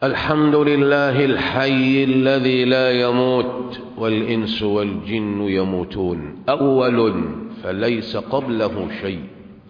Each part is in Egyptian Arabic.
الحمد لله الحي الذي لا يموت والإنس والجن يموتون أول فليس قبله شيء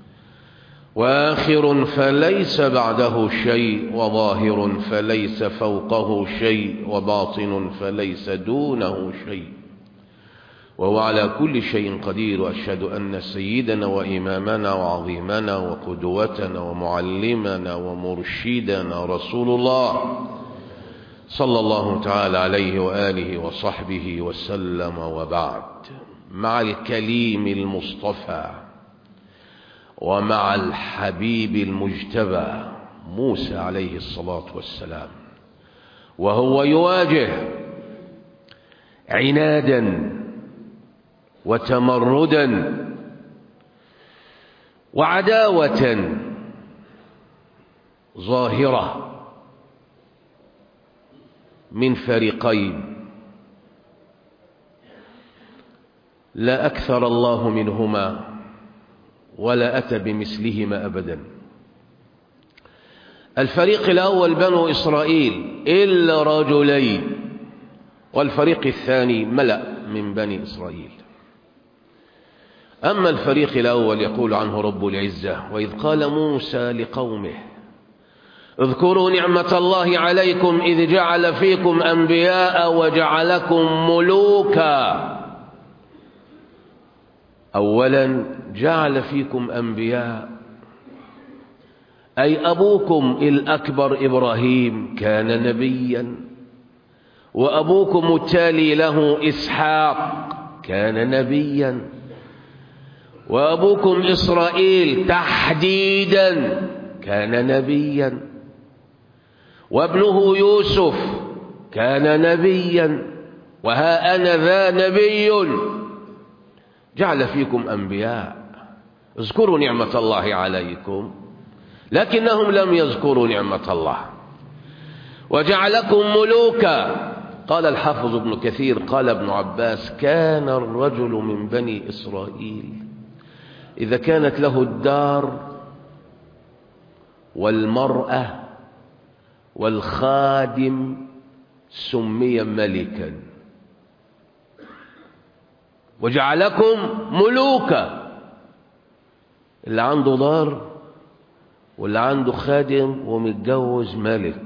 وآخر فليس بعده شيء وظاهر فليس فوقه شيء وباطن فليس دونه شيء وهو على كل شيء قدير وأشهد أن سيدنا وإمامنا وعظيمنا وقدوتنا ومعلمنا ومرشدنا رسول الله صلى الله تعالى عليه وآله وصحبه وسلم وبعد مع الكليم المصطفى ومع الحبيب المجتبى موسى عليه الصلاة والسلام وهو يواجه عنادا وتمردا وعداوة ظاهرة من فريقين لا أكثر الله منهما ولا أتى بمثلهما أبدا الفريق الأول بنو إسرائيل إلا رجلين والفريق الثاني ملأ من بني إسرائيل أما الفريق الأول يقول عنه رب العزة وإذ قال موسى لقومه اذكروا نعمة الله عليكم إذ جعل فيكم أنبياء وجعلكم ملوكا أولا جعل فيكم أنبياء أي أبوكم الأكبر إبراهيم كان نبيا وأبوكم التالي له إسحاق كان نبيا وأبوكم إسرائيل تحديدا كان نبيا وابنه يوسف كان نبيا وها أنا ذا نبي جعل فيكم أنبياء اذكروا نعمة الله عليكم لكنهم لم يذكروا نعمة الله وجعلكم ملوكا قال الحافظ ابن كثير قال ابن عباس كان الرجل من بني إسرائيل إذا كانت له الدار والمرأة والخادم سمي ملكا وجعلكم ملوكا اللي عنده دار واللي عنده خادم ومتجوز ملك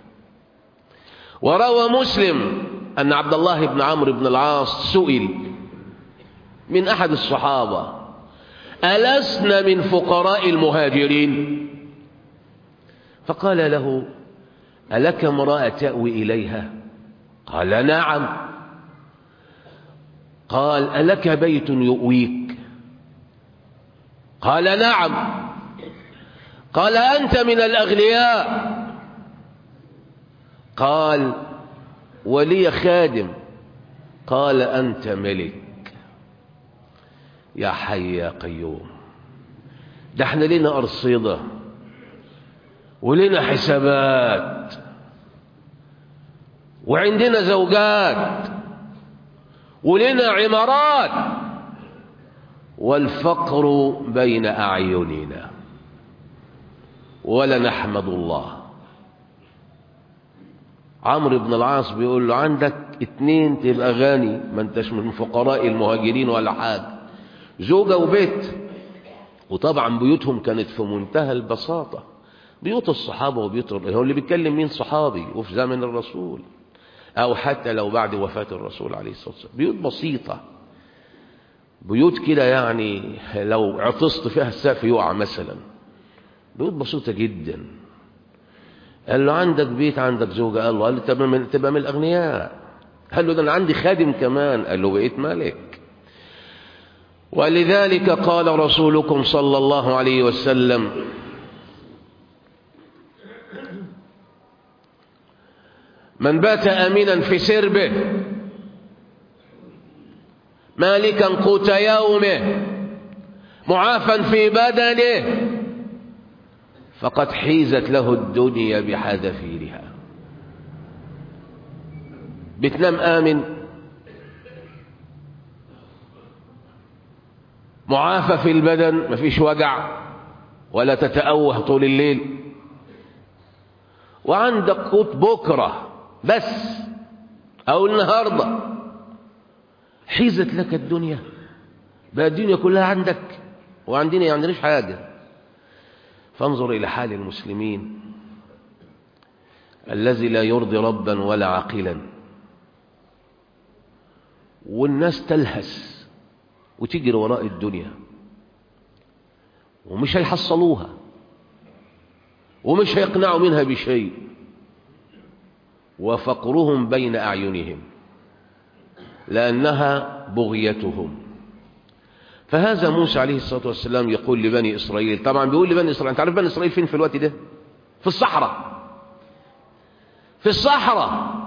وروى مسلم أن عبد الله بن عمرو بن العاص سئل من أحد الصحابة ألسنا من فقراء المهاجرين فقال له ألك امرأة تأوي إليها قال نعم قال ألك بيت يؤويك قال نعم قال أنت من الأغنياء قال ولي خادم قال أنت ملك يا حي يا قيوم ده احنا لنا أرصدة ولنا حسابات وعندنا زوجات ولنا عمارات والفقر بين أعيننا ولا نحمد الله عمرو بن العاص بيقول له عندك اتنين تبقى غني ما انتش من فقراء المهاجرين ولا حاجة زوجة وبيت وطبعا بيوتهم كانت في منتهى البساطة بيوت الصحابة وبيوت هو اللي بيتكلم مين صحابي وفي زمن الرسول أو حتى لو بعد وفاة الرسول عليه الصلاة والسلام بيوت بسيطة بيوت كده يعني لو عطست فيها السقف يقع مثلا بيوت بسيطة جدا قال له عندك بيت عندك زوجة قال له قال له تبقى من, تبقى من الأغنياء قال له ده أنا عندي خادم كمان قال له بقيت ملك ولذلك قال رسولكم صلى الله عليه وسلم من بات امنا في سربه مالكا قوت يومه معافا في بدنه فقد حيزت له الدنيا بحذافيرها بتنام امن معافى في البدن مفيش وجع ولا تتأوه طول الليل وعندك قوت بكرة بس أو النهاردة حيزت لك الدنيا بقى الدنيا كلها عندك وعندنا عندناش حاجة فانظر إلى حال المسلمين الذي لا يرضي ربا ولا عقلا والناس تلهس وتجري وراء الدنيا ومش هيحصلوها ومش هيقنعوا منها بشيء وفقرهم بين أعينهم لأنها بغيتهم فهذا موسى عليه الصلاة والسلام يقول لبني إسرائيل طبعا بيقول لبني إسرائيل أنت عارف بني إسرائيل فين في الوقت ده في الصحراء في الصحراء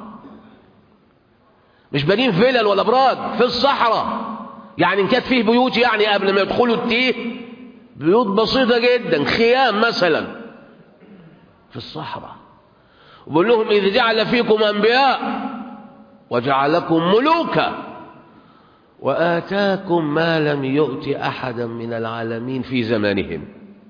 مش بنين فيلل ولا ابراج في الصحراء يعني ان كانت فيه بيوت يعني قبل ما يدخلوا التيه بيوت بسيطه جدا خيام مثلا في الصحراء وبقول لهم اذ جعل فيكم انبياء وجعلكم ملوكا واتاكم ما لم يؤت احدا من العالمين في زمانهم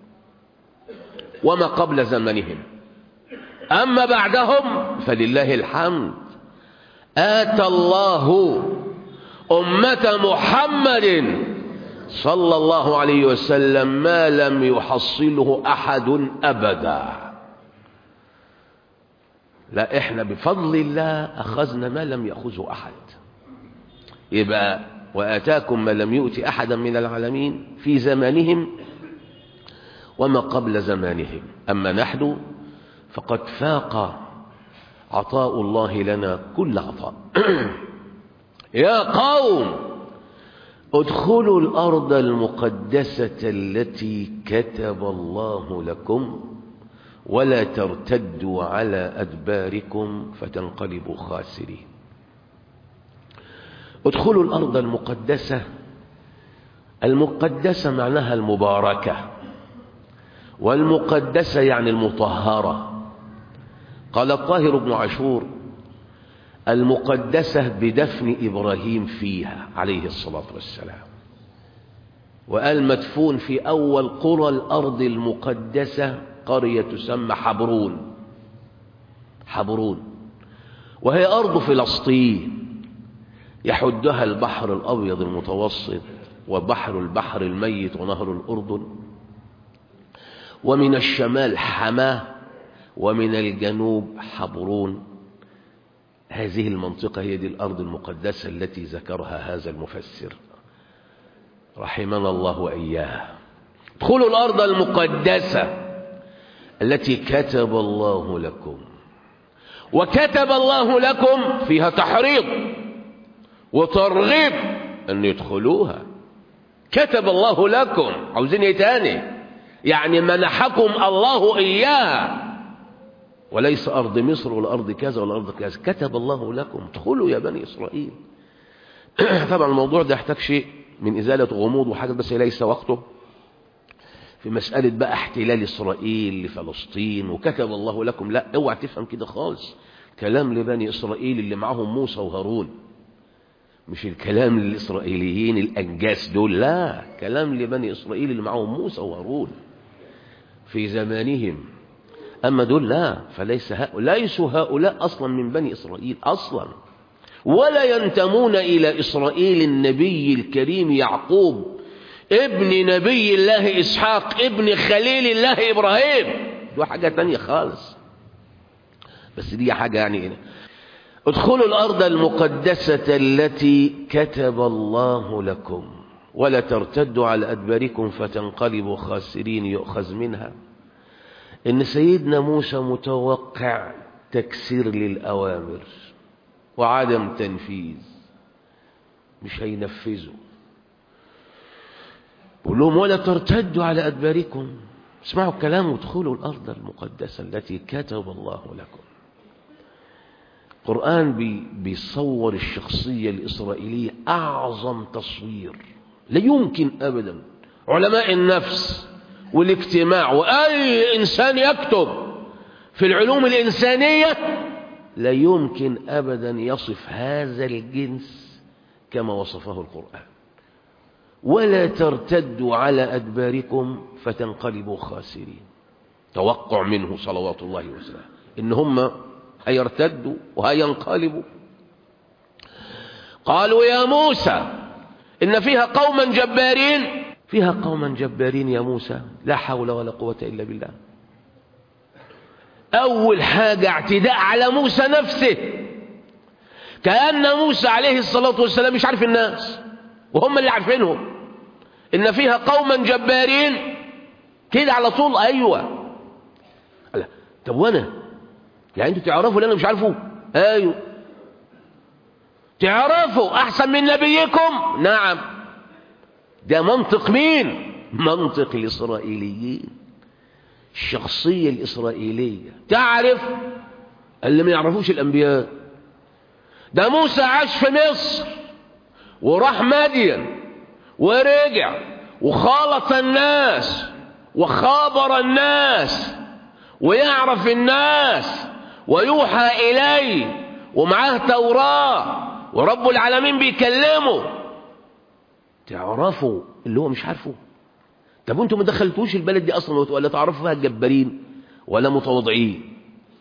وما قبل زمنهم اما بعدهم فلله الحمد آتى الله أمة محمد صلى الله عليه وسلم ما لم يحصله أحد أبدا لا إحنا بفضل الله أخذنا ما لم يأخذه أحد يبقى وآتاكم ما لم يؤت أحدا من العالمين في زمانهم وما قبل زمانهم أما نحن فقد فاق عطاء الله لنا كل عطاء يا قوم ادخلوا الأرض المقدسة التي كتب الله لكم ولا ترتدوا على أدباركم فتنقلبوا خاسرين ادخلوا الأرض المقدسة المقدسة معناها المباركة والمقدسة يعني المطهرة قال الطاهر بن عاشور المقدسة بدفن إبراهيم فيها عليه الصلاة والسلام وقال مدفون في أول قرى الأرض المقدسة قرية تسمى حبرون حبرون وهي أرض فلسطين يحدها البحر الأبيض المتوسط وبحر البحر الميت ونهر الأردن ومن الشمال حماه ومن الجنوب حبرون هذه المنطقة هي دي الأرض المقدسة التي ذكرها هذا المفسر رحمنا الله وإياه ادخلوا الأرض المقدسة التي كتب الله لكم وكتب الله لكم فيها تحريض وترغيب أن يدخلوها كتب الله لكم عاوزين ايه تاني يعني منحكم الله إياه وليس أرض مصر ولا أرض كذا ولا أرض كذا كتب الله لكم ادخلوا يا بني إسرائيل طبعا الموضوع ده يحتاج شيء من إزالة غموض وحاجة بس ليس وقته في مسألة بقى احتلال إسرائيل لفلسطين وكتب الله لكم لا اوعى تفهم كده خالص كلام لبني إسرائيل اللي معهم موسى وهارون مش الكلام للإسرائيليين الأنجاس دول لا كلام لبني إسرائيل اللي معهم موسى وهارون في زمانهم أما دول لا فليس هؤلاء ليسوا هؤلاء أصلا من بني إسرائيل أصلا ولا ينتمون إلى إسرائيل النبي الكريم يعقوب ابن نبي الله إسحاق ابن خليل الله إبراهيم دي حاجة تانية خالص بس دي حاجة يعني ادخلوا الأرض المقدسة التي كتب الله لكم ولا ترتدوا على أدباركم فتنقلبوا خاسرين يؤخذ منها إن سيدنا موسى متوقع تكسير للأوامر وعدم تنفيذ مش هينفذوا بقول لهم ولا ترتدوا على أدباركم اسمعوا الكلام وادخلوا الأرض المقدسة التي كتب الله لكم القرآن بي بيصور الشخصية الإسرائيلية أعظم تصوير لا يمكن أبدا علماء النفس والاجتماع وأي إنسان يكتب في العلوم الإنسانية لا يمكن أبدا يصف هذا الجنس كما وصفه القرآن ولا ترتدوا على أدباركم فتنقلبوا خاسرين توقع منه صلوات الله وسلامه إن هم هيرتدوا وهينقلبوا قالوا يا موسى إن فيها قوما جبارين فيها قوما جبارين يا موسى لا حول ولا قوة إلا بالله أول حاجة اعتداء على موسى نفسه كأن موسى عليه الصلاة والسلام مش عارف الناس وهم اللي عارفينهم إن فيها قوما جبارين كده على طول أيوة لا. طب وأنا يعني أنتوا تعرفوا اللي أنا مش عارفه أيوة تعرفوا أحسن من نبيكم نعم ده منطق مين منطق الإسرائيليين الشخصية الإسرائيلية تعرف اللي ما يعرفوش الأنبياء ده موسى عاش في مصر وراح مدين ورجع وخالط الناس وخابر الناس ويعرف الناس ويوحى إليه ومعاه توراة ورب العالمين بيكلمه تعرفوا اللي هو مش عارفه طب انتوا ما دخلتوش البلد دي اصلا ولا تعرفوا فيها الجبارين ولا متواضعين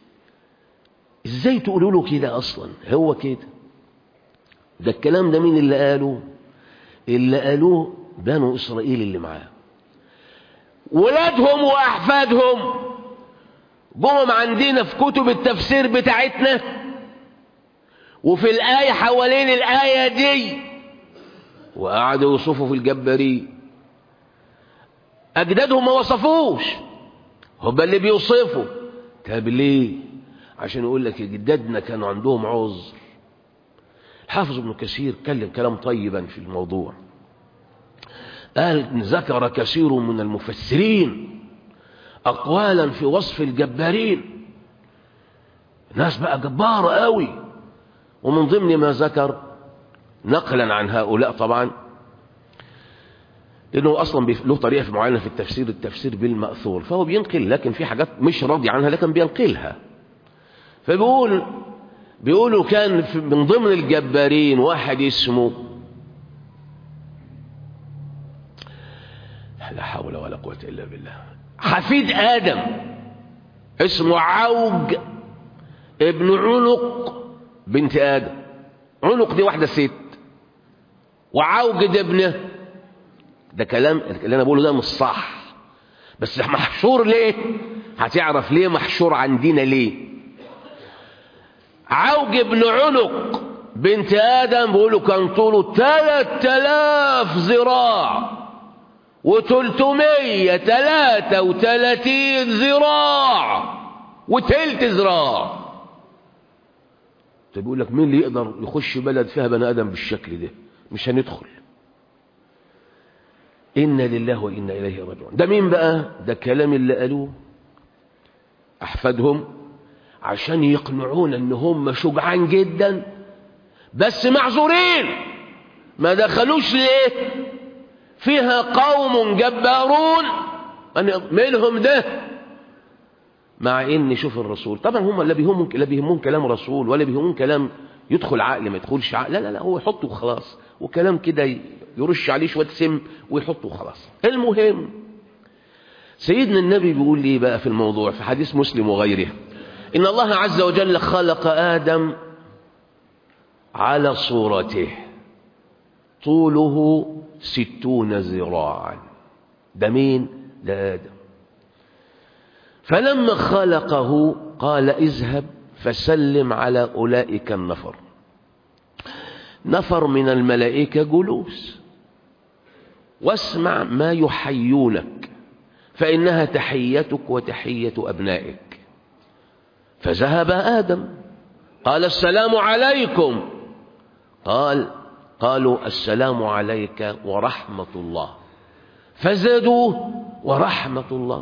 ازاي تقولوا له كده اصلا هو كده ده الكلام ده مين اللي قاله اللي قالوه بنو اسرائيل اللي معاه ولادهم واحفادهم جم عندنا في كتب التفسير بتاعتنا وفي الآية حوالين الآية دي وقعدوا يوصفوا في الجبارين أجدادهم ما وصفوش هم اللي بيوصفوا طب ليه عشان يقول لك أجدادنا كانوا عندهم عذر الحافظ ابن كثير كلم كلام طيبا في الموضوع قال ذكر كثير من المفسرين أقوالا في وصف الجبارين ناس بقى جبارة قوي ومن ضمن ما ذكر نقلا عن هؤلاء طبعا لأنه أصلا له طريقة معينة في التفسير التفسير بالمأثور فهو بينقل لكن في حاجات مش راضي عنها لكن بينقلها فبيقول بيقولوا كان من ضمن الجبارين واحد اسمه لا حول ولا قوة إلا بالله حفيد آدم اسمه عوج ابن عنق بنت آدم عنق دي واحدة ست وعوج ده ابنه ده كلام اللي أنا بقوله ده مش صح بس محشور ليه هتعرف ليه محشور عندنا ليه عوج ابن عنق بنت آدم بيقولوا كان طوله 3000 ذراع وتلتمية تلاتة وتلاتين ذراع وتلت ذراع طيب يقول لك مين اللي يقدر يخش بلد فيها بني ادم بالشكل ده مش هندخل انا لله وانا اليه راجعون ده مين بقى ده كلام اللي قالوه احفادهم عشان يقنعونا ان هم شجعان جدا بس معذورين ما دخلوش ليه فيها قوم جبارون منهم ده مع ان شوف الرسول طبعا هم لا بيهمهم لا بيهمهم كلام رسول ولا بيهمهم كلام يدخل عقل ما يدخلش عقل لا لا لا هو يحطه وخلاص وكلام كده يرش عليه شويه سم ويحطه وخلاص المهم سيدنا النبي بيقول لي بقى في الموضوع في حديث مسلم وغيره ان الله عز وجل خلق ادم على صورته طوله ستون ذراعا ده مين ده آدم فلما خلقه قال اذهب فسلم على أولئك النفر نفر من الملائكة جلوس واسمع ما يحيونك فإنها تحيتك وتحية أبنائك فذهب آدم قال السلام عليكم قال قالوا السلام عليك ورحمة الله فزادوه ورحمة الله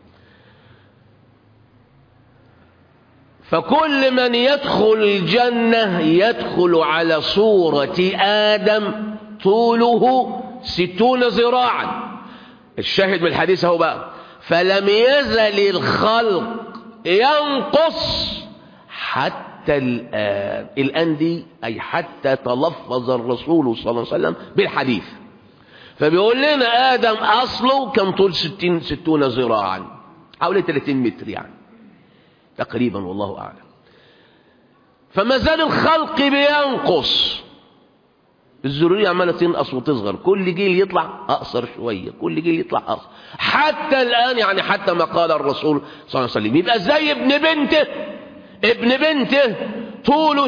فكل من يدخل الجنة يدخل على صورة آدم طوله ستون ذراعا الشاهد من الحديث هو بقى فلم يزل الخلق ينقص حتى الآن الآن دي أي حتى تلفظ الرسول صلى الله عليه وسلم بالحديث فبيقول لنا آدم أصله كان طول ستين ستون ذراعا حوالي 30 متر يعني تقريبا والله أعلم فما زال الخلق بينقص الذرية عمالة تنقص وتصغر كل جيل يطلع أقصر شوية كل جيل يطلع أقصر حتى الآن يعني حتى ما قال الرسول صلى الله عليه وسلم يبقى زي ابن بنته ابن بنته طوله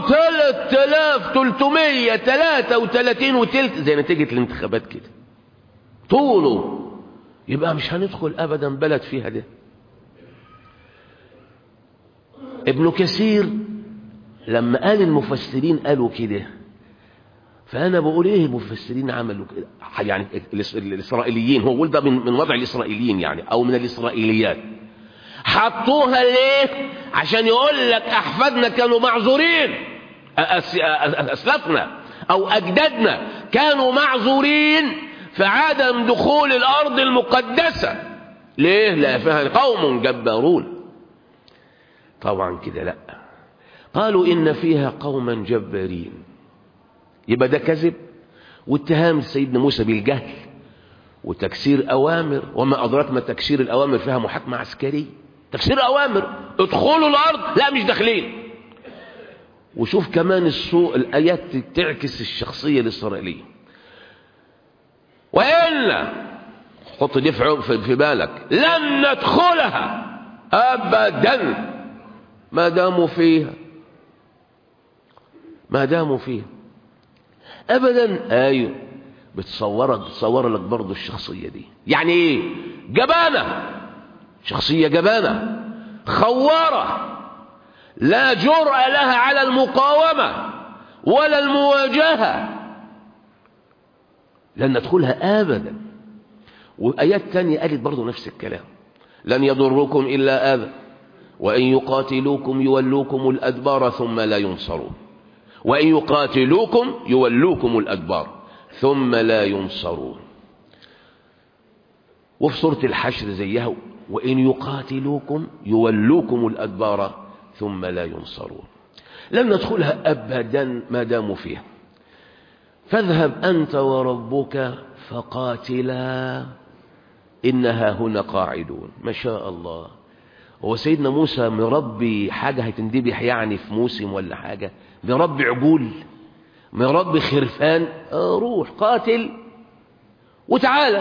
3333 وتلت زي نتيجة الانتخابات كده طوله يبقى مش هندخل أبدا بلد فيها ده ابن كثير لما قال المفسرين قالوا كده فأنا بقول إيه المفسرين عملوا كده يعني الإسرائيليين هو قول ده من, من وضع الإسرائيليين يعني أو من الإسرائيليات حطوها ليه عشان يقول لك أحفادنا كانوا معذورين أسلافنا أو أجدادنا كانوا معذورين في عدم دخول الأرض المقدسة ليه لا فيها قوم جبارون طبعا كده لا قالوا إن فيها قوما جبارين يبقى ده كذب واتهام سيدنا موسى بالجهل وتكسير أوامر وما أدراك ما تكسير الأوامر فيها محاكمة عسكرية تكسير أوامر ادخلوا الأرض لا مش داخلين وشوف كمان السوء الآيات تعكس الشخصية الإسرائيلية وإلا حط دي في بالك لن ندخلها أبدا ما داموا فيها ما داموا فيها ابدا ايوه بتصورك بتصور لك برضه الشخصيه دي يعني ايه جبانه شخصيه جبانه خواره لا جرأة لها على المقاومة ولا المواجهة لن ندخلها أبدا وآيات تانية قالت برضو نفس الكلام لن يضركم إلا أذى وإن يقاتلوكم يولوكم الأدبار ثم لا ينصرون وإن يقاتلوكم يولوكم الأدبار ثم لا ينصرون وفي سورة الحشر زيها وإن يقاتلوكم يولوكم الأدبار ثم لا ينصرون لن ندخلها أبدا ما داموا فيها فاذهب أنت وربك فقاتلا إنها هنا قاعدون ما شاء الله هو سيدنا موسى مربي حاجة هتندبح يعني في موسم ولا حاجة مربي عجول مربي خرفان آه روح قاتل وتعالى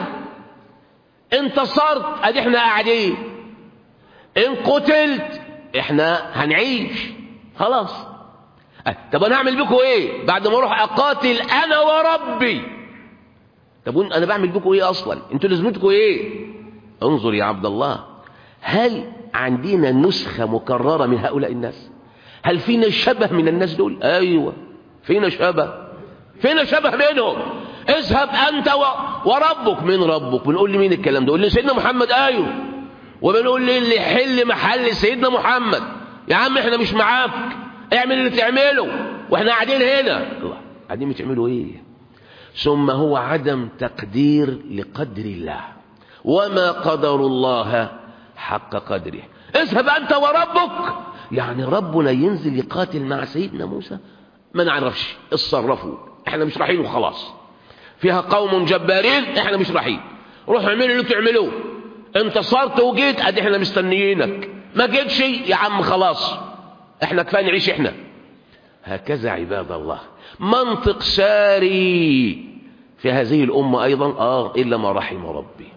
انتصرت ادي احنا قاعدين ان قتلت احنا هنعيش خلاص أه. طب انا اعمل بكم ايه بعد ما اروح اقاتل انا وربي طب انا بعمل بكم ايه اصلا انتوا لازمتكم ايه انظر يا عبد الله هل عندنا نسخة مكررة من هؤلاء الناس هل فينا شبه من الناس دول ايوه فينا شبه فينا شبه منهم اذهب انت و... وربك من ربك بنقول لي مين الكلام ده يقول لي سيدنا محمد ايوه وبنقول لي اللي يحل محل سيدنا محمد يا عم احنا مش معاك اعمل اللي تعمله واحنا قاعدين هنا الله قاعدين بتعملوا ايه ثم هو عدم تقدير لقدر الله وما قدر الله حق قدره اذهب انت وربك يعني ربنا ينزل يقاتل مع سيدنا موسى ما نعرفش اتصرفوا احنا مش رايحين وخلاص فيها قوم جبارين احنا مش رايحين روحوا اعملوا اللي تعملوه انتصرت وجيت ادي احنا مستنيينك ما جيتش يا عم خلاص احنا كفايه نعيش احنا هكذا عباد الله منطق ساري في هذه الأمة أيضا آه إلا ما رحم ربي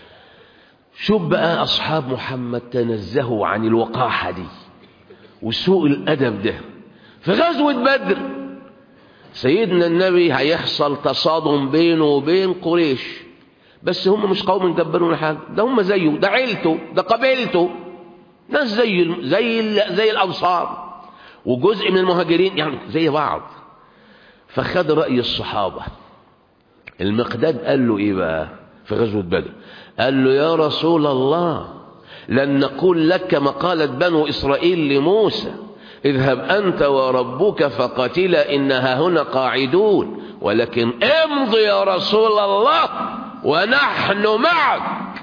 شوف بقى أصحاب محمد تنزهوا عن الوقاحة دي وسوء الأدب ده في غزوة بدر سيدنا النبي هيحصل تصادم بينه وبين قريش بس هم مش قوم جبرون حاجة ده هم زيه ده عيلته ده قبيلته ناس زي زي زي الأنصار وجزء من المهاجرين يعني زي بعض فخد رأي الصحابة المقداد قال له ايه بقى في غزوة بدر قال له يا رسول الله لن نقول لك ما قالت بنو إسرائيل لموسى اذهب أنت وربك فقتلا إنها هنا قاعدون ولكن امض يا رسول الله ونحن معك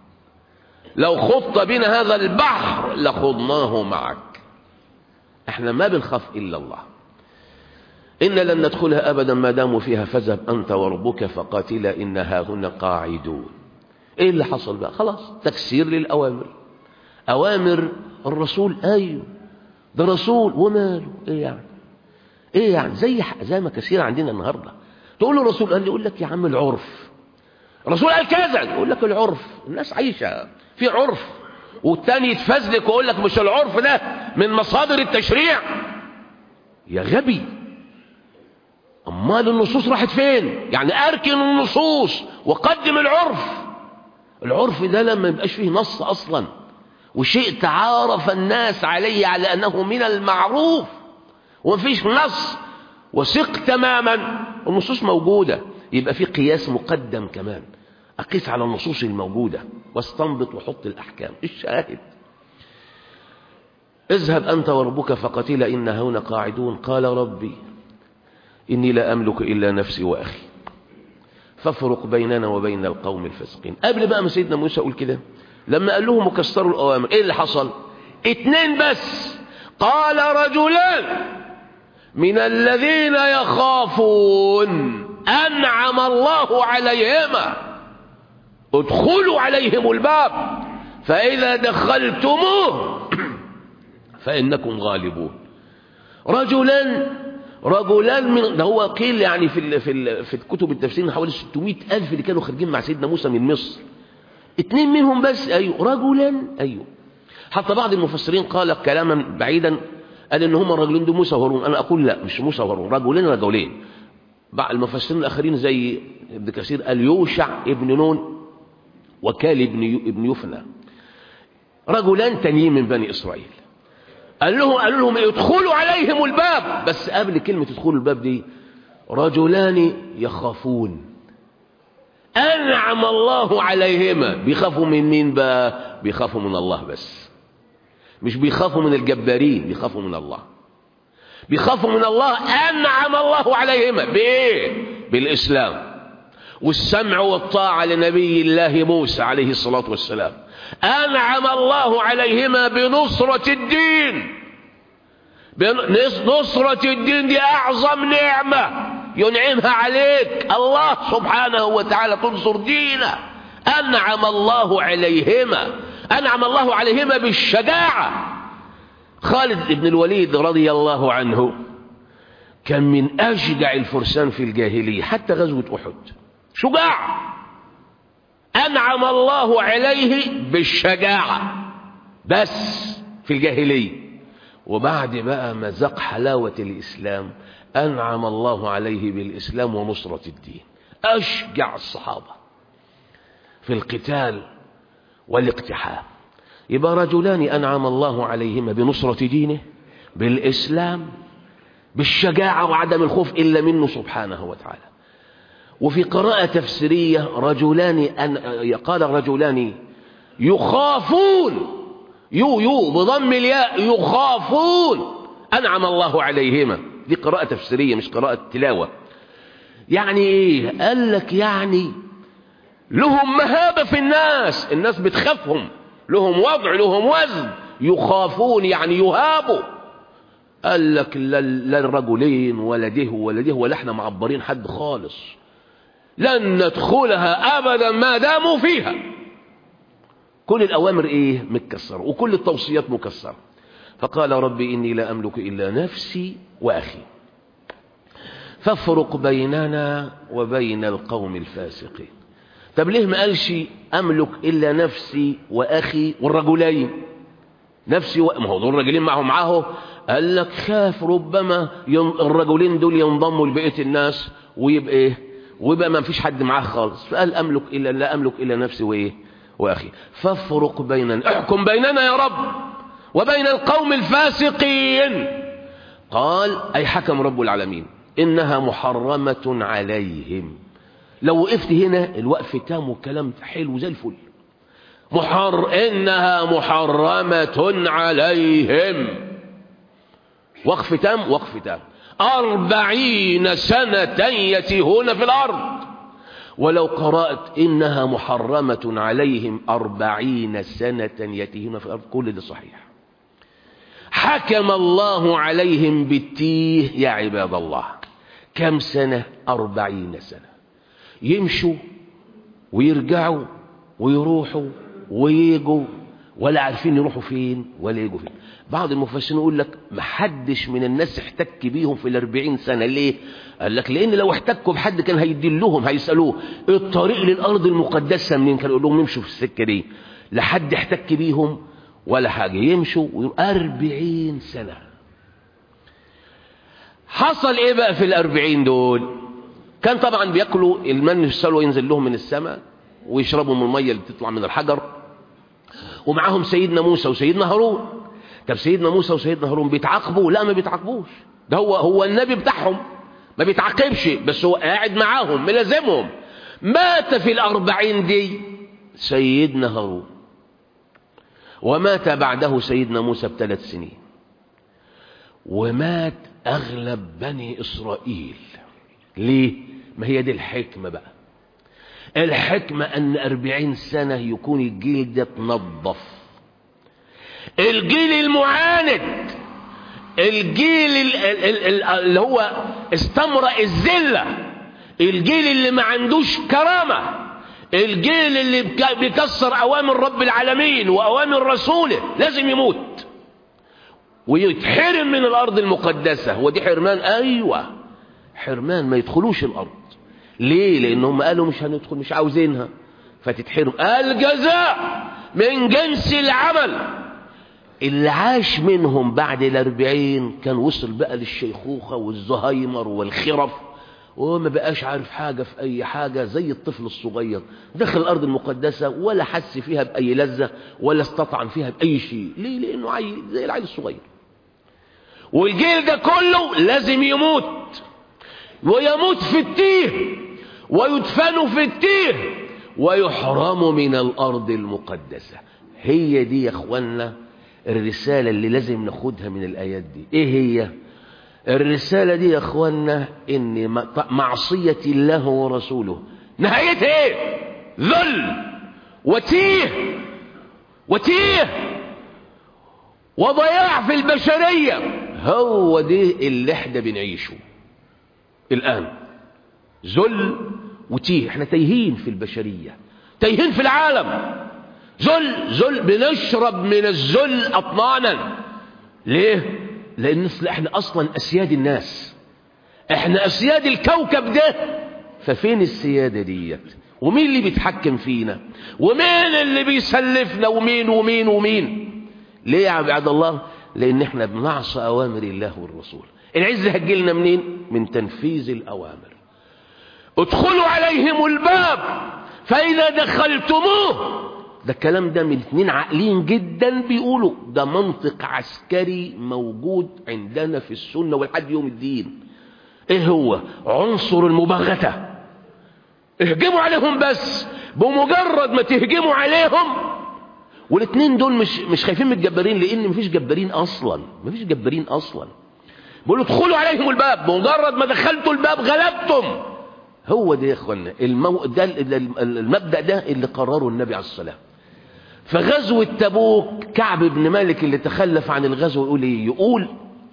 لو خضت بنا هذا البحر لخضناه معك احنا ما بنخاف إلا الله إن لن ندخلها أبدا ما داموا فيها فاذهب أنت وربك فقاتلا إنها هنا قاعدون إيه اللي حصل بقى خلاص تكسير للأوامر أوامر الرسول أيوه ده رسول وماله إيه يعني إيه يعني زي زي ما كثير عندنا النهاردة تقول له الرسول قال لي يقول لك يا عم العرف الرسول قال كذا يقول لك العرف الناس عايشة في عرف والتاني يتفزلك ويقول لك مش العرف ده من مصادر التشريع يا غبي امال النصوص راحت فين يعني اركن النصوص وقدم العرف العرف ده لما يبقاش فيه نص اصلا وشيء تعارف الناس عليه على انه من المعروف ومفيش نص وثق تماما النصوص موجوده يبقى في قياس مقدم كمان اقيس على النصوص الموجوده واستنبط وحط الاحكام الشاهد اذهب انت وربك فقتلا ان هنا قاعدون قال ربي إني لا أملك إلا نفسي وأخي فافرق بيننا وبين القوم الفاسقين قبل بقى ما سيدنا موسى يقول كده لما قال لهم كسروا الأوامر إيه اللي حصل اتنين بس قال رجلان من الذين يخافون أنعم الله عليهما ادخلوا عليهم الباب فإذا دخلتموه فإنكم غالبون رجلان رجلان من ده هو قيل يعني في ال في ال في كتب التفسير حوالي 600 ألف اللي كانوا خارجين مع سيدنا موسى من مصر اتنين منهم بس أيوه رجلان أيوه حتى بعض المفسرين قال كلاما بعيدا قال ان هم الرجلين دول موسى وهارون انا اقول لا مش موسى وهارون رجلين رجلين بعض المفسرين الاخرين زي ابن كثير قال يوشع ابن نون وكال ابن ابن يفنى رجلان تانيين من بني اسرائيل قال لهم قالوا لهم ادخلوا عليهم الباب بس قبل كلمة ادخلوا الباب دي رجلان يخافون أنعم الله عليهما بيخافوا من مين بقى بيخافوا من الله بس مش بيخافوا من الجبارين بيخافوا من الله بيخافوا من الله أنعم الله عليهما بإيه بالإسلام والسمع والطاعة لنبي الله موسى عليه الصلاة والسلام أنعم الله عليهما بنصرة الدين نصرة الدين دي أعظم نعمة ينعمها عليك الله سبحانه وتعالى تنصر دينه أنعم الله عليهما أنعم الله عليهما بالشجاعة خالد بن الوليد رضي الله عنه كان من أشجع الفرسان في الجاهلية حتى غزوة أحد شجاع أنعم الله عليه بالشجاعة بس في الجاهلية وبعد بقى ما ذاق حلاوة الإسلام أنعم الله عليه بالإسلام ونصرة الدين أشجع الصحابة في القتال والاقتحام يبقى رجلان أنعم الله عليهما بنصرة دينه بالإسلام بالشجاعة وعدم الخوف إلا منه سبحانه وتعالى وفي قراءة تفسيرية رجلان أن قال رجلان يخافون يو يو بضم الياء يخافون أنعم الله عليهما دي قراءة تفسيرية مش قراءة تلاوة يعني ايه قال لك يعني لهم مهابة في الناس الناس بتخافهم لهم وضع لهم وزن يخافون يعني يهابوا قال لك لا الرجلين ولا ده ولا ده ولا احنا معبرين حد خالص لن ندخلها ابدا ما داموا فيها كل الاوامر ايه متكسره وكل التوصيات مكسره فقال ربي اني لا املك الا نفسي واخي فافرق بيننا وبين القوم الفاسقين طب ليه ما قالش املك الا نفسي واخي والرجلين نفسي و... ما هو دول الرجلين معهم معاه قال لك خاف ربما ين... الرجلين دول ينضموا لبقيه الناس ويبقى ايه ويبقى ما فيش حد معاه خالص فقال املك الا لا املك الا نفسي وايه واخي فافرق بيننا احكم بيننا يا رب وبين القوم الفاسقين قال اي حكم رب العالمين انها محرمه عليهم لو وقفت هنا الوقف تام والكلام حلو زي الفل محر إنها محرمة عليهم وقف تام وقف تام أربعين سنة يتيهون في الأرض ولو قرأت إنها محرمة عليهم أربعين سنة يتيهون في الأرض كل ده صحيح حكم الله عليهم بالتيه يا عباد الله كم سنة أربعين سنة يمشوا ويرجعوا ويروحوا ويجوا ولا عارفين يروحوا فين ولا يجوا فين بعض المفسرين يقول لك محدش من الناس احتك بيهم في الأربعين سنة ليه قال لك لأن لو احتكوا بحد كان هيدلهم هيسألوه الطريق للأرض المقدسة منين كان يقول لهم يمشوا في السكة دي لحد احتك بيهم ولا حاجة يمشوا أربعين سنة حصل ايه بقى في الأربعين دول كان طبعا بياكلوا المن السلوى ينزل لهم من السماء ويشربوا من المية اللي بتطلع من الحجر ومعاهم سيدنا موسى وسيدنا هارون طب سيدنا موسى وسيدنا هارون بيتعاقبوا لا ما بيتعاقبوش ده هو هو النبي بتاعهم ما بيتعاقبش بس هو قاعد معاهم ملازمهم مات في الأربعين دي سيدنا هارون ومات بعده سيدنا موسى بثلاث سنين ومات أغلب بني إسرائيل ليه؟ ما هي دي الحكمة بقى الحكمة أن أربعين سنة يكون الجيل ده تنظف الجيل المعاند الجيل اللي هو استمرأ الذلة الجيل اللي ما عندوش كرامة الجيل اللي بيكسر أوامر رب العالمين وأوامر رسوله لازم يموت ويتحرم من الأرض المقدسة هو دي حرمان أيوة حرمان ما يدخلوش الأرض ليه لأنهم قالوا مش هندخل مش عاوزينها فتتحرم الجزاء من جنس العمل اللي عاش منهم بعد الأربعين كان وصل بقى للشيخوخة والزهايمر والخرف وما بقاش عارف حاجة في أي حاجة زي الطفل الصغير دخل الأرض المقدسة ولا حس فيها بأي لذة ولا استطعم فيها بأي شيء ليه لأنه عيل زي العيل الصغير والجيل ده كله لازم يموت ويموت في التيه ويدفن في التيه ويحرم من الأرض المقدسة هي دي يا اخوانا الرسالة اللي لازم ناخدها من الآيات دي ايه هي الرسالة دي يا اخوانا ان معصية الله ورسوله نهايتها ايه ذل وتيه وتيه وضياع في البشرية هو دي اللي احنا بنعيشه الآن ذل وتيه احنا تايهين في البشرية تايهين في العالم ذل ذل بنشرب من الذل أطنانا ليه لأن احنا أصلا أسياد الناس احنا أسياد الكوكب ده ففين السيادة ديت ومين اللي بيتحكم فينا ومين اللي بيسلفنا ومين ومين ومين ليه يا عباد الله لأن احنا بنعصى أوامر الله والرسول العزة هتجيلنا منين من تنفيذ الأوامر ادخلوا عليهم الباب فإذا دخلتموه ده الكلام ده من اتنين عاقلين جدا بيقولوا ده منطق عسكري موجود عندنا في السنة ولحد يوم الدين ايه هو عنصر المباغتة اهجموا عليهم بس بمجرد ما تهجموا عليهم والاثنين دول مش مش خايفين من الجبارين لان مفيش جبارين اصلا مفيش جبارين اصلا بيقولوا ادخلوا عليهم الباب بمجرد ما دخلتوا الباب غلبتم هو ده يا اخوانا المو... ده المبدا ده اللي قرره النبي عليه الصلاه فغزوه تبوك كعب بن مالك اللي تخلف عن الغزو يقول ايه يقول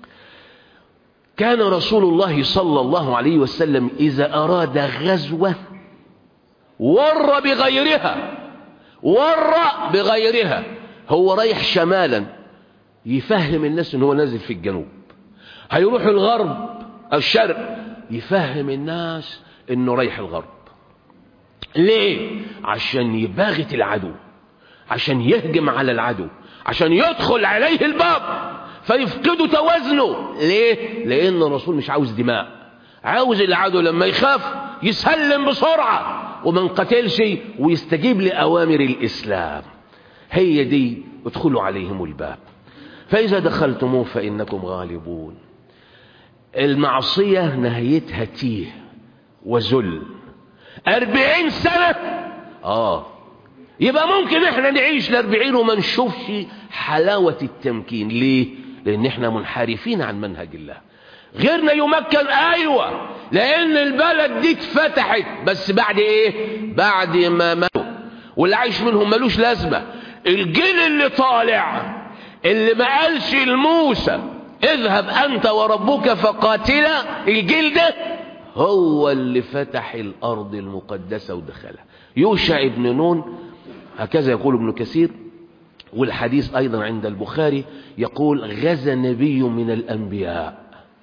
كان رسول الله صلى الله عليه وسلم اذا اراد غزوه ور بغيرها ور بغيرها هو رايح شمالا يفهم الناس ان هو نازل في الجنوب هيروح الغرب او الشرق يفهم الناس انه رايح الغرب ليه عشان يباغت العدو عشان يهجم على العدو عشان يدخل عليه الباب فيفقدوا توازنه ليه لان الرسول مش عاوز دماء عاوز العدو لما يخاف يسلم بسرعة وما انقتلش ويستجيب لأوامر الإسلام هي دي ادخلوا عليهم الباب فإذا دخلتموه فإنكم غالبون المعصية نهايتها تيه وذل أربعين سنة آه يبقى ممكن احنا نعيش لأربعين وما نشوفش حلاوة التمكين ليه لأن احنا منحرفين عن منهج الله غيرنا يمكن ايوه لان البلد دي اتفتحت بس بعد ايه بعد ما ماتوا واللي عايش منهم ملوش لازمه الجيل اللي طالع اللي ما قالش لموسى اذهب انت وربك فقاتلا الجيل ده هو اللي فتح الارض المقدسه ودخلها يوشع ابن نون هكذا يقول ابن كثير والحديث أيضا عند البخاري يقول غزا نبي من الأنبياء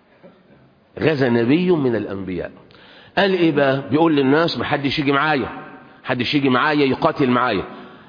غزا نبي من الأنبياء قال إيه بقى بيقول للناس ما حدش يجي معايا حدش يجي معايا يقاتل معايا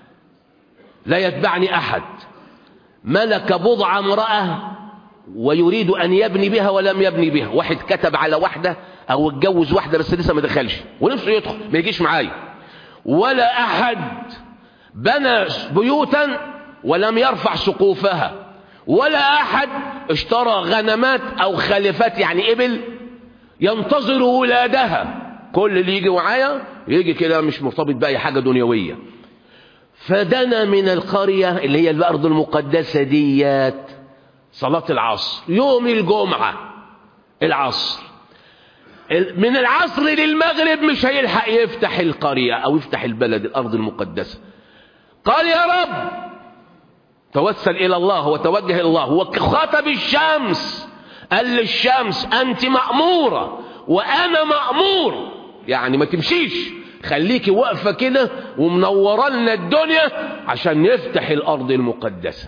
لا يتبعني أحد ملك بضع امرأة ويريد أن يبني بها ولم يبني بها واحد كتب على واحدة أو اتجوز واحدة بس لسه ما دخلش ونفسه يدخل ما يجيش معايا ولا أحد بنى بيوتا ولم يرفع سقوفها ولا أحد اشترى غنمات أو خلفات يعني إبل ينتظر ولادها كل اللي يجي معايا يجي كده مش مرتبط بأي حاجة دنيوية فدنا من القرية اللي هي الأرض المقدسة ديات صلاة العصر يوم الجمعة العصر من العصر للمغرب مش هيلحق يفتح القرية أو يفتح البلد الأرض المقدسة قال يا رب توسل إلى الله وتوجه إلى الله وخاطب الشمس قال للشمس أنت مأمورة وأنا مأمور يعني ما تمشيش خليكي واقفة كده ومنورة لنا الدنيا عشان نفتح الأرض المقدسة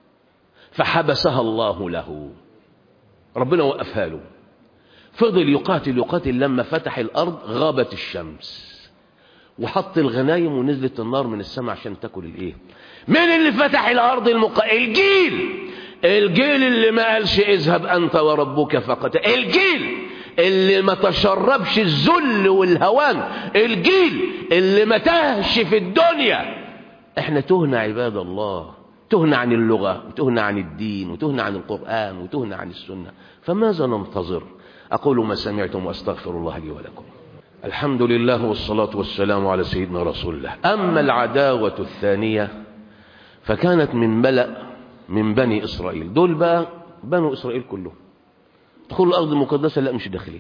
فحبسها الله له ربنا وقفها له فضل يقاتل يقاتل لما فتح الأرض غابت الشمس وحط الغنايم ونزلت النار من السماء عشان تاكل الايه مين اللي فتح الارض المق... الجيل الجيل اللي ما قالش اذهب انت وربك فقط الجيل اللي ما تشربش الذل والهوان الجيل اللي ما تهش في الدنيا احنا تهنا عباد الله تهنا عن اللغة وتهنا عن الدين وتهنا عن القرآن وتهنا عن السنة فماذا ننتظر أقول ما سمعتم وأستغفر الله لي ولكم الحمد لله والصلاة والسلام على سيدنا رسول الله أما العداوة الثانية فكانت من ملأ من بني إسرائيل دول بقى بنو إسرائيل كلهم دخلوا الأرض المقدسة لا مش داخلين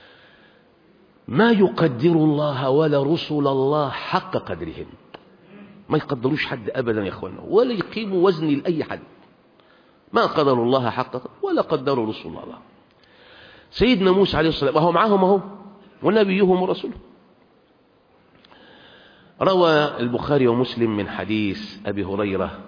ما يقدر الله ولا رسل الله حق قدرهم ما يقدروش حد أبدا يا أخوانا ولا يقيموا وزني لأي حد ما قدروا الله حق ولا قدروا رسل الله سيدنا موسى عليه الصلاة والسلام وهو معاهم اهو ونبيهم ورسولهم روى البخاري ومسلم من حديث أبي هريرة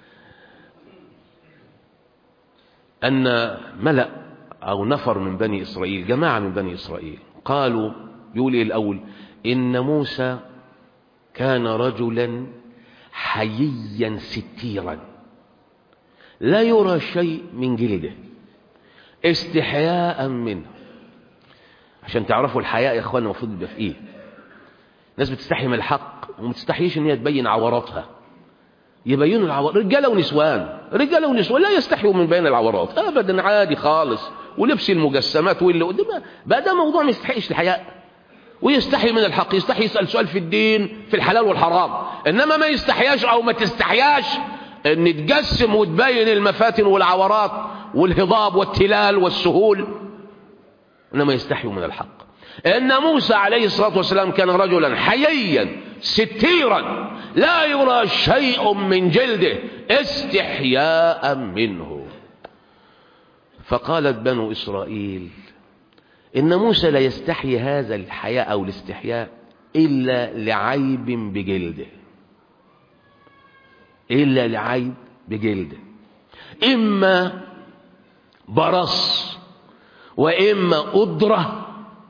أن ملأ أو نفر من بني إسرائيل جماعة من بني إسرائيل قالوا يقول إيه الأول إن موسى كان رجلا حييا ستيرا لا يرى شيء من جلده استحياء منه عشان تعرفوا الحياء يا اخوانا المفروض يبقى في ايه ناس بتستحي من الحق وما تستحيش ان هي تبين عوراتها يبينوا العورات رجاله ونسوان رجاله ونسوان لا يستحيوا من بين العورات ابدا عادي خالص ولبس المجسمات واللي قدام بقى ده موضوع ما يستحيش الحياء ويستحي من الحق يستحي يسال سؤال في الدين في الحلال والحرام انما ما يستحياش او ما تستحياش ان تجسم وتبين المفاتن والعورات والهضاب والتلال والسهول انما يستحيوا من الحق ان موسى عليه الصلاه والسلام كان رجلا حييا ستيرا لا يرى شيء من جلده استحياء منه فقالت بنو اسرائيل ان موسى لا يستحي هذا الحياء او الاستحياء الا لعيب بجلده الا لعيب بجلده اما برص وإما قدرة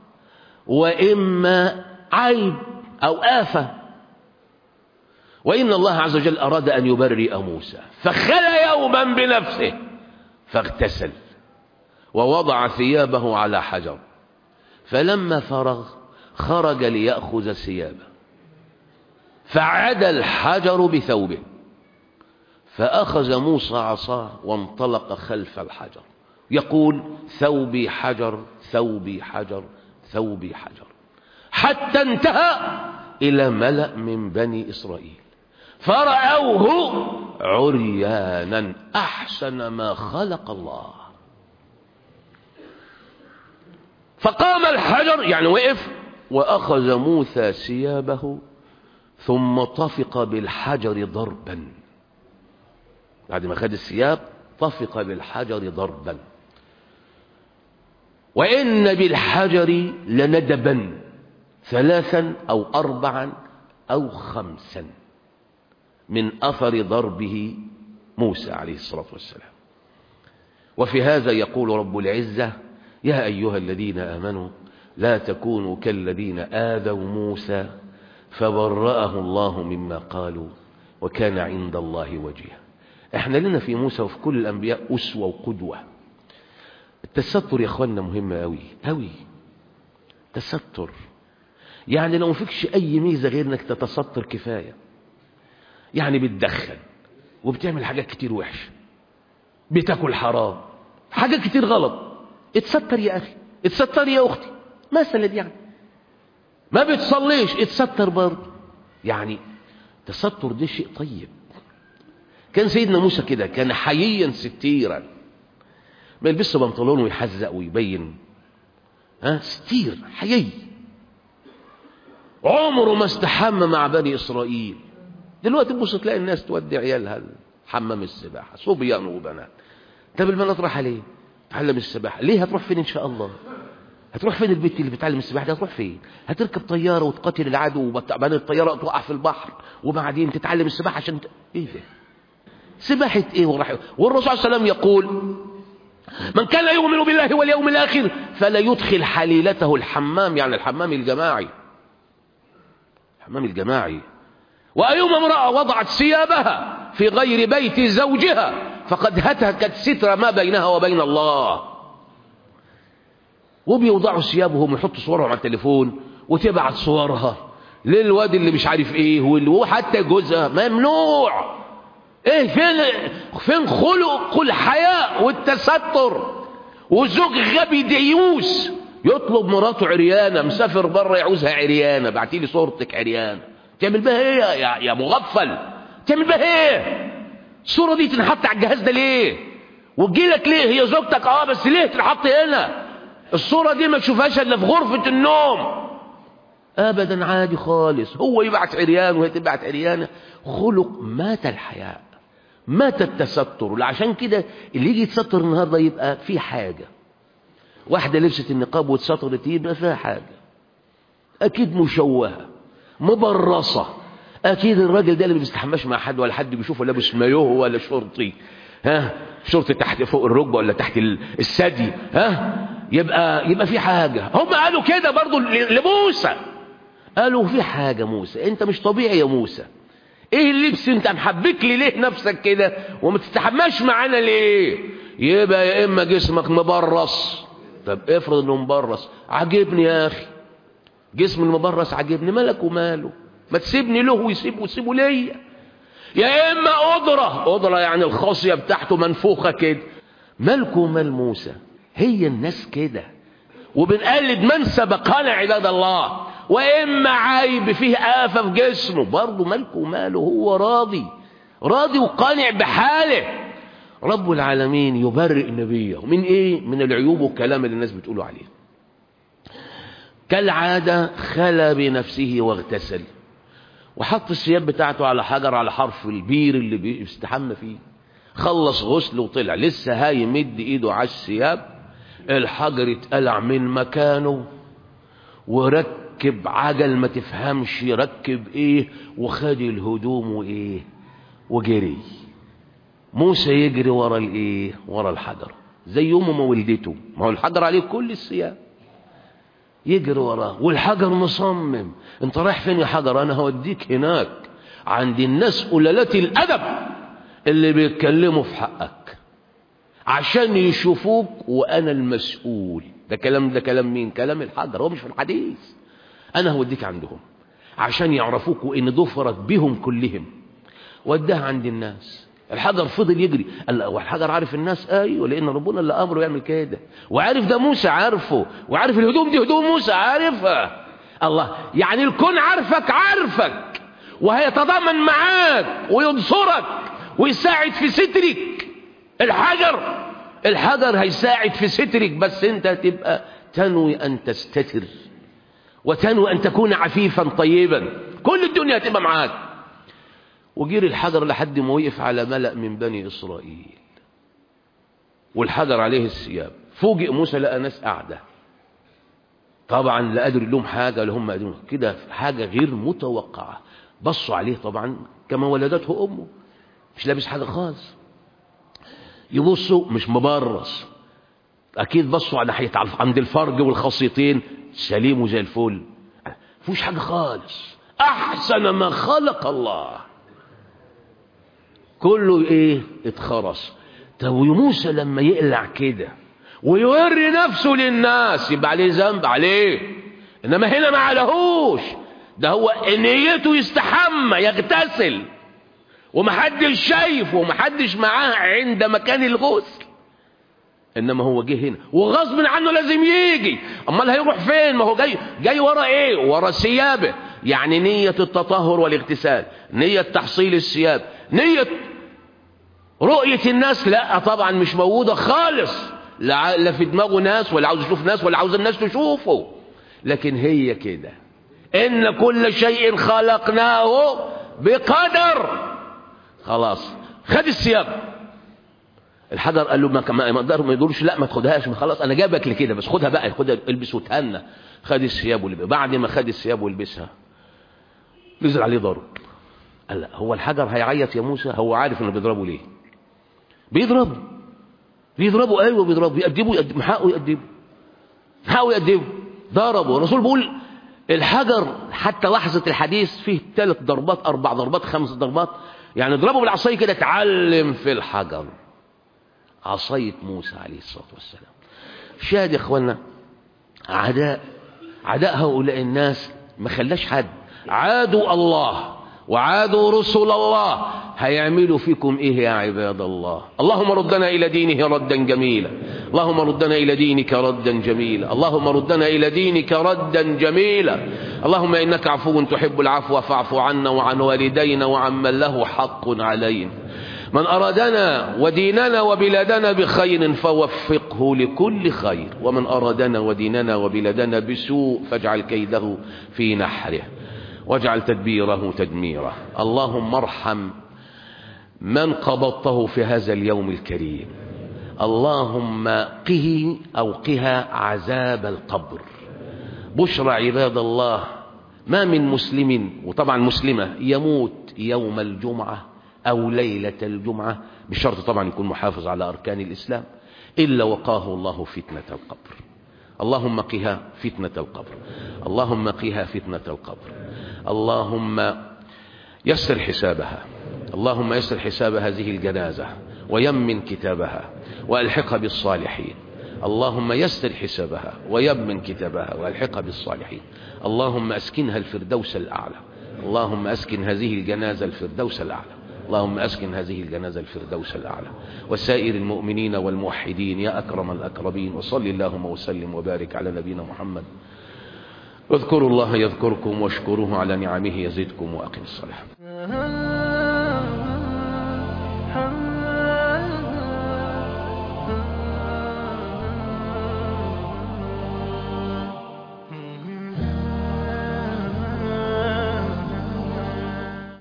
وإما عيب أو آفة وإن الله عز وجل أراد أن يبرئ موسى فخلى يوما بنفسه فاغتسل ووضع ثيابه على حجر فلما فرغ خرج ليأخذ ثيابه فعاد الحجر بثوبه فأخذ موسى عصاه وانطلق خلف الحجر يقول ثوبي حجر ثوبي حجر ثوبي حجر حتى انتهى إلى ملأ من بني إسرائيل فرأوه عريانا أحسن ما خلق الله فقام الحجر يعني وقف وأخذ موسى ثيابه ثم طفق بالحجر ضربا بعد ما خد الثياب طفق بالحجر ضربا وإن بالحجر لندبا ثلاثا أو أربعا أو خمسا من أثر ضربه موسى عليه الصلاة والسلام وفي هذا يقول رب العزة يا أيها الذين آمنوا لا تكونوا كالذين آذوا موسى فبرأه الله مما قالوا وكان عند الله وجيها احنا لنا في موسى وفي كل الأنبياء أسوة وقدوة التستر يا أخوانا مهم أوي أوي تستر يعني لو مفيكش أي ميزة غير أنك تتستر كفاية يعني بتدخن وبتعمل حاجات كتير وحشة بتاكل حرام حاجات كتير غلط اتستر يا أخي اتستر يا أختي مثلا يعني ما بتصليش اتستر برضه يعني تستر ده شيء طيب كان سيدنا موسى كده كان حييا ستيرا ما يلبسش بنطلون ويحزق ويبين ها ستير حيي عمره ما استحمى مع بني إسرائيل دلوقتي تبص تلاقي الناس تودي عيالها حمام السباحة صبيان وبنات طب البنات رايحة ليه؟ تعلم السباحة ليه هتروح فين إن شاء الله؟ هتروح فين البنت اللي بتعلم السباحة دي هتروح فين؟ هتركب طيارة وتقاتل العدو وبعدين الطيارة تقع في البحر وبعدين تتعلم السباحة عشان ت... ايه ده؟ سباحة ايه وراح والرسول صلى الله عليه وسلم يقول من كان يؤمن بالله واليوم الآخر فلا يدخل حليلته الحمام يعني الحمام الجماعي الحمام الجماعي وأيما امرأة وضعت ثيابها في غير بيت زوجها فقد هتكت ستر ما بينها وبين الله وبيوضعوا ثيابهم ويحطوا صورهم على التليفون وتبعت صورها للواد اللي مش عارف ايه وحتى جوزها ممنوع ايه فين فين خلق الحياء والتستر والزوج غبي ديوس يطلب مراته عريانه مسافر بره يعوزها عريانه بعتي لي صورتك عريانه تعمل بها ايه يا يا مغفل تعمل بها ايه الصوره دي تنحط على الجهاز ده ليه وتجي لك ليه هي زوجتك اه بس ليه تنحط هنا الصوره دي ما تشوفهاش الا في غرفه النوم ابدا عادي خالص هو يبعت عريان وهي تبعت عريانه خلق مات الحياء مات التستر عشان كده اللي يجي يتستر النهارده يبقى في حاجه واحده لبست النقاب واتسترت يبقى فيها حاجه اكيد مشوهه مبرصه اكيد الراجل ده اللي ما بيستحماش مع حد ولا حد بيشوفه لابس مايوه ولا شرطي ها شرطي تحت فوق الركبه ولا تحت الثدي ها يبقى يبقى في حاجه هم قالوا كده برضو لموسى قالوا في حاجه موسى انت مش طبيعي يا موسى ايه اللبس انت محبك لي ليه نفسك كده وما تستحماش معانا ليه يبقى يا اما جسمك مبرص طب افرض انه مبرص عجبني يا اخي جسم المبرص عجبني مالك وماله ما تسيبني له ويسيب وتسيبه ليا يا اما قدرة قدرة يعني الخاصية بتاعته منفوخة كده مالكم ومال موسى هي الناس كده وبنقلد من سبقنا عباد الله واما عيب فيه آفة في جسمه برضه مالكه وماله هو راضي راضي وقانع بحاله رب العالمين يبرئ نبيه من ايه من العيوب والكلام اللي الناس بتقولوا عليه كالعادة خلى بنفسه واغتسل وحط الثياب بتاعته على حجر على حرف البير اللي بيستحمى فيه خلص غسل وطلع لسه هاي يمد ايده على الثياب الحجر اتقلع من مكانه وركب عجل ما تفهمش ركب ايه وخد الهدوم وايه وجري موسى يجري ورا الايه ورا الحجر زي امه ما ولدته ما هو الحجر عليه كل الثياب يجري وراه والحجر مصمم انت رايح فين يا حجر انا هوديك هناك عند الناس قلالات الادب اللي بيتكلموا في حقك عشان يشوفوك وانا المسؤول ده كلام ده كلام مين كلام الحجر هو مش في الحديث انا هوديك عندهم عشان يعرفوك وان ظفرت بهم كلهم وداها عند الناس الحجر فضل يجري قال لا والحجر عارف الناس ايوه لان ربنا اللي امره يعمل كده وعارف ده موسى عارفه وعارف الهدوم دي هدوم موسى عارفها الله يعني الكون عارفك عارفك وهيتضامن معاك وينصرك ويساعد في سترك الحجر الحجر هيساعد في سترك بس انت تبقى تنوي ان تستتر وتنوي ان تكون عفيفا طيبا كل الدنيا هتبقى معاك وجير الحجر لحد ما وقف على ملأ من بني إسرائيل والحجر عليه الثياب فوجئ موسى لقى ناس قاعدة طبعا لا قادر لهم حاجة لهم قادرون كده حاجة غير متوقعة بصوا عليه طبعا كما ولدته أمه مش لابس حاجة خالص يبصوا مش مبرص اكيد بصوا على ناحيه عند الفرج والخصيتين سليم وزي الفل مفيش حاجه خالص احسن ما خلق الله كله ايه اتخرس طب وموسى لما يقلع كده ويوري نفسه للناس يبقى عليه ذنب عليه انما هنا ما عليهوش ده هو نيته يستحمى يغتسل ومحدش شايفه ومحدش معاه عند مكان الغسل انما هو جه هنا وغصب عنه لازم يجي امال هيروح فين ما هو جاي جاي ورا ايه ورا ثيابه يعني نية التطهر والاغتسال نية تحصيل الثياب نية رؤية الناس لا طبعا مش موجودة خالص لا لا في دماغه ناس ولا عاوز يشوف ناس ولا عاوز الناس تشوفه لكن هي كده ان كل شيء خلقناه بقدر خلاص خد الثياب الحجر قال له ما ما يقدر ما يقولش لا ما تاخدهاش ما خلاص انا جايبك لكده بس خدها بقى خدها البس وتهنى خد الثياب ولبسها بعد ما خد الثياب ولبسها نزل عليه ضرب قال لا هو الحجر هيعيط يا موسى هو عارف انه بيضربه ليه بيضرب بيضربه ايوه بيضربه يأدبه يأدب من حقه يأدبه من حقه يأدبه ضربه الرسول بيقول الحجر حتى لحظة الحديث فيه ثلاث ضربات أربع ضربات خمس ضربات يعني اضربه بالعصاية كده اتعلم في الحجر عصاية موسى عليه الصلاة والسلام شاهد يا اخوانا عداء عداء هؤلاء الناس ما خلاش حد عادوا الله وعادوا رسل الله هيعملوا فيكم ايه يا عباد الله اللهم ردنا الى دينه ردا جميلا اللهم ردنا الى دينك ردا جميلا اللهم ردنا الى دينك ردا جميلا اللهم انك عفو تحب العفو فاعف عنا وعن والدينا وعمن له حق علينا من أرادنا وديننا وبلادنا بخير فوفقه لكل خير ومن أرادنا وديننا وبلادنا بسوء فاجعل كيده في نحره واجعل تدبيره تدميره اللهم ارحم من قبضته في هذا اليوم الكريم اللهم قه أو قها عذاب القبر بشرى عباد الله ما من مسلم وطبعا مسلمة يموت يوم الجمعة أو ليلة الجمعة بشرط طبعا يكون محافظ على أركان الإسلام إلا وقاه الله فتنة القبر اللهم قها فتنة القبر اللهم قها فتنة القبر اللهم يسر حسابها اللهم يسر حساب هذه الجنازة ويمن كتابها وألحقها بالصالحين اللهم يسر حسابها ويمن كتابها وألحقها بالصالحين اللهم أسكنها الفردوس الأعلى اللهم أسكن هذه الجنازة الفردوس الأعلى اللهم أسكن هذه الجنازة الفردوس الأعلى وسائر المؤمنين والموحدين يا أكرم الأكرمين وصل اللهم وسلم وبارك على نبينا محمد واذكروا الله يذكركم واشكروه على نعمه يزدكم وأقم الصلاة